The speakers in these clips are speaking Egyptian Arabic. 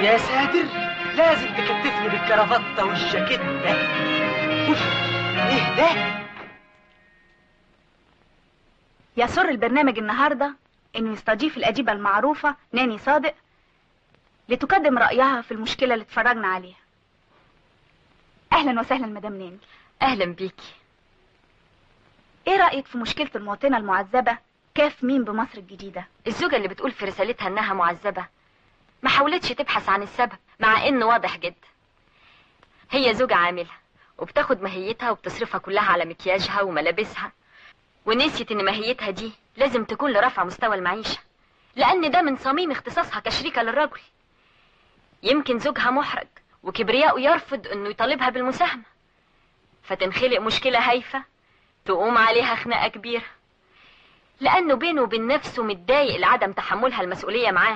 يا ساتر لازم تكتفني بالكرافتة والجاكيت ده اوف ايه ده يسر البرنامج النهارده انه يستضيف الاديبه المعروفه ناني صادق لتقدم رايها في المشكله اللي اتفرجنا عليها اهلا وسهلا مدام ناني اهلا بيكي ايه رايك في مشكله المواطنه المعذبه كاف مين بمصر الجديده الزوجة اللي بتقول في رسالتها انها معذبة ما حاولتش تبحث عن السبب مع انه واضح جدا هي زوجة عاملة وبتاخد ماهيتها وبتصرفها كلها على مكياجها وملابسها ونسيت ان ماهيتها دي لازم تكون لرفع مستوى المعيشة لان ده من صميم اختصاصها كشريكة للرجل يمكن زوجها محرج وكبرياءه يرفض انه يطالبها بالمساهمة فتنخلق مشكلة هايفة تقوم عليها خناقة كبيرة لأنه بينه وبين نفسه متضايق لعدم تحملها المسؤولية معاه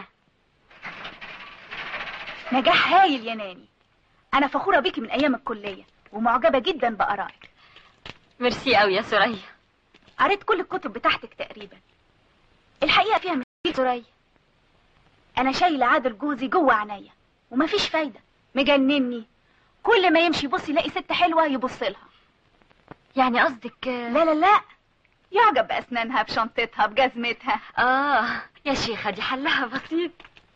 نجاح هايل يا ناني انا فخوره بيكي من ايام الكليه ومعجبه جدا بارائك ميرسي قوي يا سوريا قريت كل الكتب بتاعتك تقريبا الحقيقه فيها مشكله سوريا انا شايله عادل جوزي جوه عينيا ومفيش فايده مجنني كل ما يمشي يبص يلاقي ست حلوه يبص لها يعني قصدك لا لا لا يعجب باسنانها بشنطتها بجزمتها آه يا شيخة دي حلها بسيط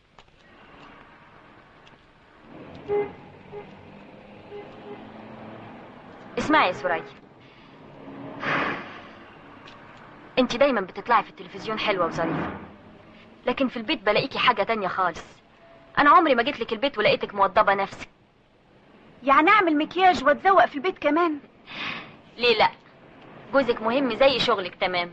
اسمعي يا سوريا انت دايما بتطلعي في التلفزيون حلوة وظريفة لكن في البيت بلاقيكي حاجة تانية خالص انا عمري ما جيت لك البيت ولقيتك موضبة نفسك يعني اعمل مكياج واتزوق في البيت كمان ليه لا جوزك مهم زي شغلك تمام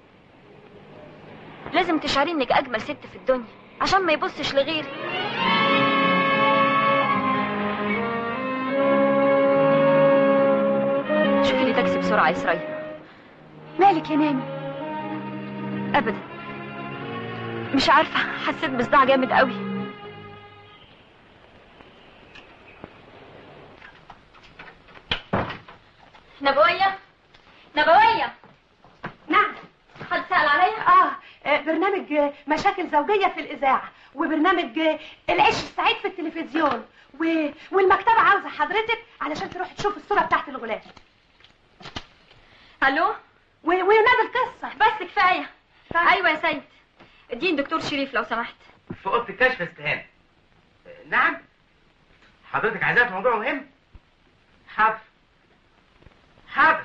لازم تشعري انك اجمل ست في الدنيا عشان ما يبصش لغيرك شوفي لي تاكسي بسرعه يا سرية مالك يا ناني ابدا مش عارفه حسيت بصداع جامد قوي نبويه نبويه نعم حد سأل عليا اه آه، برنامج آه، مشاكل زوجية في الإذاعة وبرنامج آه، العيش السعيد في التلفزيون و... والمكتبة عاوزة حضرتك علشان تروح تشوف الصورة بتاعت الغلاف الو و... ونادي القصة بس كفايه طيب. ايوه يا سيد اديني دكتور شريف لو سمحت في اوضه الكشف يا استهانه نعم حضرتك عايزاه في موضوع مهم حاضر حاضر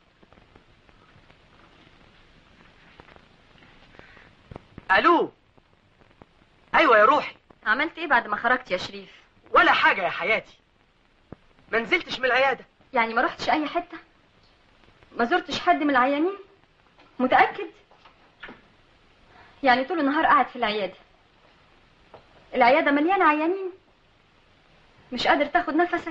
الو ايوه يا روحي عملت ايه بعد ما خرجت يا شريف ولا حاجه يا حياتي ما نزلتش من العياده يعني ما رحتش اي حته ما زرتش حد من العيانين متاكد يعني طول النهار قاعد في العياده العياده مليانه عيانين مش قادر تاخد نفسك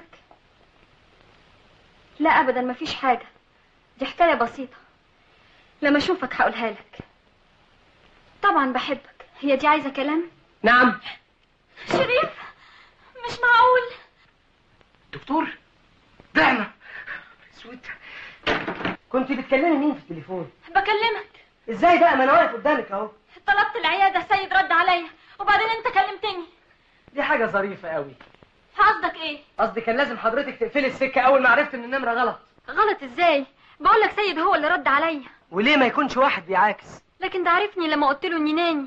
لا ابدا مفيش حاجه دي حكايه بسيطه لما اشوفك هقولها لك طبعا بحبك هي دي عايزه كلام نعم شريف مش معقول دكتور ضعنا اسود كنت بتكلمي مين في التليفون بكلمك ازاي بقى ما انا واقف قدامك اهو طلبت العياده سيد رد عليا وبعدين انت كلمتني دي حاجه ظريفه قوي قصدك ايه قصدي كان لازم حضرتك تقفلي السكه اول ما عرفت ان النمره غلط غلط ازاي بقول لك سيد هو اللي رد عليا وليه ما يكونش واحد بيعاكس لكن ده عرفني لما قلت له اني ناني